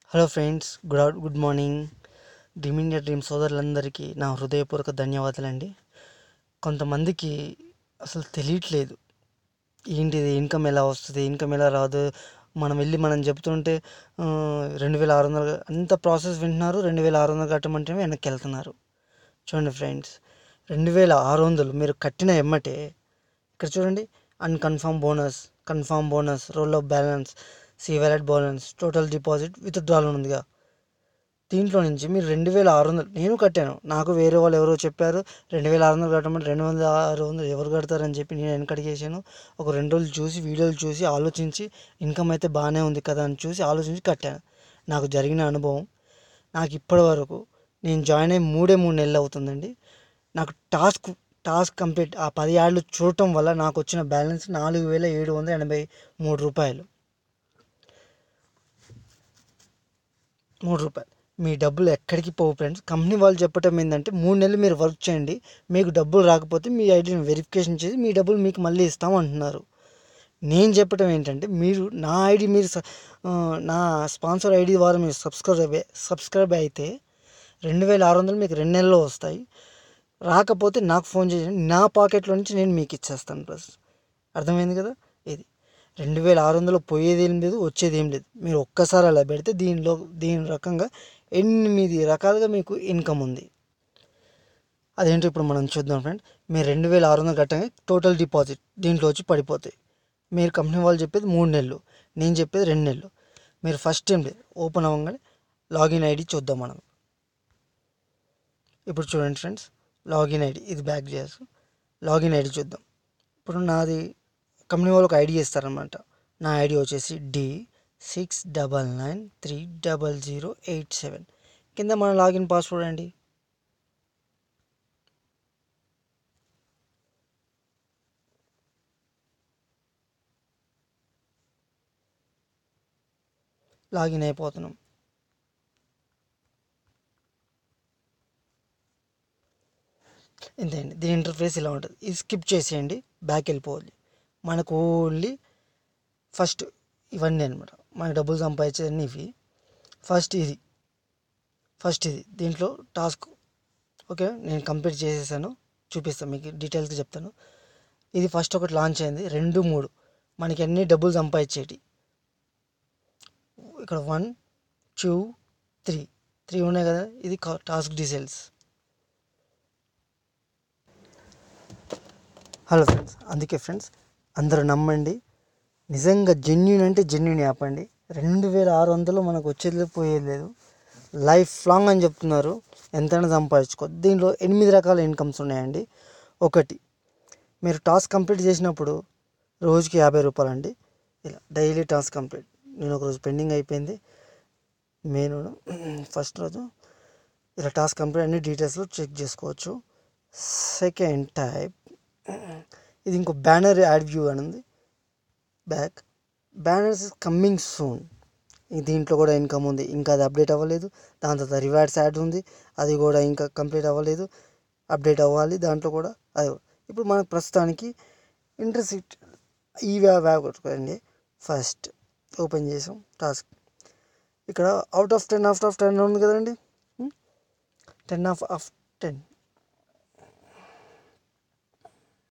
hello friends good good morning Dream India Dream సోదరులందరికీ నా హృదయపూర్వక ధన్యవాదాలండి కొంతమందికి అసలు తెలియట్లేదు ఏంటిది ఇన్కమ్ ఎలా వస్తుంది ఇన్కమ్ ఎలా రాదు మనం వెళ్ళి మనం చెప్తుంటే ఆ, రెండు వేల ఆరు వందలు అంత ప్రాసెస్ వింటున్నారు రెండు వేల ఆరు వందలు కట్టమంటే వెనక్కి వెళ్తున్నారు చూడండి ఫ్రెండ్స్ రెండు వేల ఆరు వందలు మీరు కట్టిన ఎమ్మటే ఇక్కడ చూడండి unconfirm bonus confirm bonus roll off balance C wallet balance total deposit withdrawal ఉందిగా దీంట్లో నుంచి మీరు రెండు వేల ఆరు వందలు నేను కట్టాను నాకు వేరే వాళ్ళు ఎవరో చెప్పారు రెండు వేల ఆరు వందలు కట్టమంటే రెండు వందల ఆరు వందలు ఎవరు కడతారని చెప్పి నేను వెనకడికి వేసాను ఒక రెండు రోజులు చూసి వీడియోలు చూసి ఆలోచించి ఇన్కమ్ అయితే బాగానే ఉంది కదా అని చూసి ఆలోచించి కట్టాను నాకు జరిగిన అనుభవం నాకు ఇప్పటి వరకు నేను జాయిన్ అయ్యి మూడే మూడు నెలలు అవుతుందండి నాకు టాస్క్ టాస్క్ కంప్లీట్ ఆ పది యాడ్లు చూడటం వల్ల నాకు వచ్చిన బ్యాలెన్స్ నాలుగు వేల ఏడు వందల ఎనభై మూడు రూపాయలు మూడు రూపాయలు మీ డబ్బులు ఎక్కడికి పోవు ఫ్రెండ్స్ కంపెనీ వాళ్ళు చెప్పటం ఏంటంటే మూడు నెలలు మీరు వర్క్ చేయండి మీకు డబ్బులు రాకపోతే మీ ఐడిని వెరిఫికేషన్ చేసి మీ డబ్బులు మీకు మళ్ళీ ఇస్తాం అంటున్నారు నేను చెప్పటం ఏంటంటే మీరు నా ఐడి మీరు స- ఆ, నా స్పాన్సర్ ఐడి ద్వారా మీరు సబ్స్క్రైబ్ అయ్యి- సబ్స్క్రైబ్ అయితే రెండు వేల ఆరు వందలు మీకు రెండు నెలల్లో వస్తాయి రాకపోతే నాకు ఫోన్ చేయండి నా పాకెట్లో నుంచి నేను మీకు ఇచ్చేస్తాను ప్లస్ అర్థమైంది కదా ఇది రెండు వేల ఆరు వందలు పోయేది ఏం లేదు వచ్చేది ఏం లేదు మీరు ఒక్కసారి అలా పెడితే దీనిలో దీని రకంగా ఎనిమిది రకాలుగా మీకు ఇన్కమ్ ఉంది అదేంటో ఇప్పుడు మనం చూద్దాం ఫ్రెండ్ మీరు రెండు వేల ఆరు వందలు కట్టగా టోటల్ డిపాజిట్ దీంట్లో వచ్చి పడిపోతాయి మీరు కంపెనీ వాళ్ళు చెప్పేది మూడు నెలలు నేను చెప్పేది రెండు నెలలు మీరు ఫస్ట్ టైం ఓపెన్ అవ్వగానే లాగిన్ ఐడి చూద్దాం మనం ఇప్పుడు చూడండి ఫ్రెండ్స్ లాగిన్ ఐడి ఇది బ్యాక్ చేయాల్సి లాగిన్ ఐడి చూద్దాం ఇప్పుడు నాది కంపెనీ వాళ్ళు ఒక ఐడి ఇస్తారనమాట నా ఐడి వచ్చేసి D six double nine three double zero eight seven కింద మన లాగిన్ పాస్వర్డ్ అండి లాగిన్ అయిపోతున్నాం ఇంతే అండి దీని ఇంటర్ఫేస్ ఇలా ఉంటుంది ఇది స్కిప్ చేసేయండి బ్యాక్ వెళ్ళిపోవాలి మనకు ఓన్లీ ఫస్ట్ ఇవన్నీ అనమాట మన డబ్బులు సంపాదించేవన్నీ ఇవి ఫస్ట్ ఇది ఫస్ట్ ఇది దీంట్లో టాస్క్ ఓకే నేను కంప్లీట్ చేసేసాను చూపిస్తాను మీకు డీటెయిల్స్గా చెప్తాను ఇది ఫస్ట్ ఒకటి లాంచ్ అయింది రెండు మూడు మనకి అన్ని డబ్బులు సంపాదించేటి ఇక్కడ వన్ టూ త్రీ త్రీ ఉన్నాయి కదా ఇది టాస్క్ డీటెయిల్స్ హలో ఫ్రెండ్స్ అందుకే ఫ్రెండ్స్ అందరూ నమ్మండి నిజంగా జెన్యున్ అంటే జెన్యున్ యాప్ అండి రెండు వేల ఆరు వందలు మనకు వచ్చేది లేదు, పోయేది లేదు లైఫ్ లాంగ్ అని చెప్తున్నారు ఎంతైనా సంపాదించుకో దీనిలో ఎనిమిది రకాల ఇన్కమ్స్ ఉన్నాయండి ఒకటి మీరు టాస్క్ కంప్లీట్ చేసినప్పుడు రోజుకి యాభై రూపాయలు అండి ఇలా డైలీ టాస్క్ కంప్లీట్ నేను ఒక రోజు పెండింగ్ అయిపోయింది నేను ఫస్ట్ రోజు ఇలా టాస్క్ కంప్లీట్ అన్ని డీటెయిల్స్లో చెక్ చేసుకోవచ్చు సెకండ్ టైప్ ఇది ఇంకో బ్యానర్ యాడ్ వ్యూ అని ఉంది back banners is coming soon దీంట్లో కూడా ఇన్కమ్ ఉంది ఇంకా అది అప్డేట్ అవ్వలేదు దాని తర్వాత రివార్డ్స్ యాడ్ ఉంది అది కూడా ఇంకా కంప్లీట్ అవ్వలేదు అప్డేట్ అవ్వాలి దాంట్లో కూడా అది ఇప్పుడు మనకు ప్రస్తుతానికి ఇంట్రెస్ట్ ఈ వ్యాప్ కొట్టుకోండి ఫస్ట్ ఓపెన్ చేసాం టాస్క్ ఇక్కడ out of ten out of ten ఉంది కదండి టెన్ ఆఫ్ ఆఫ్ టెన్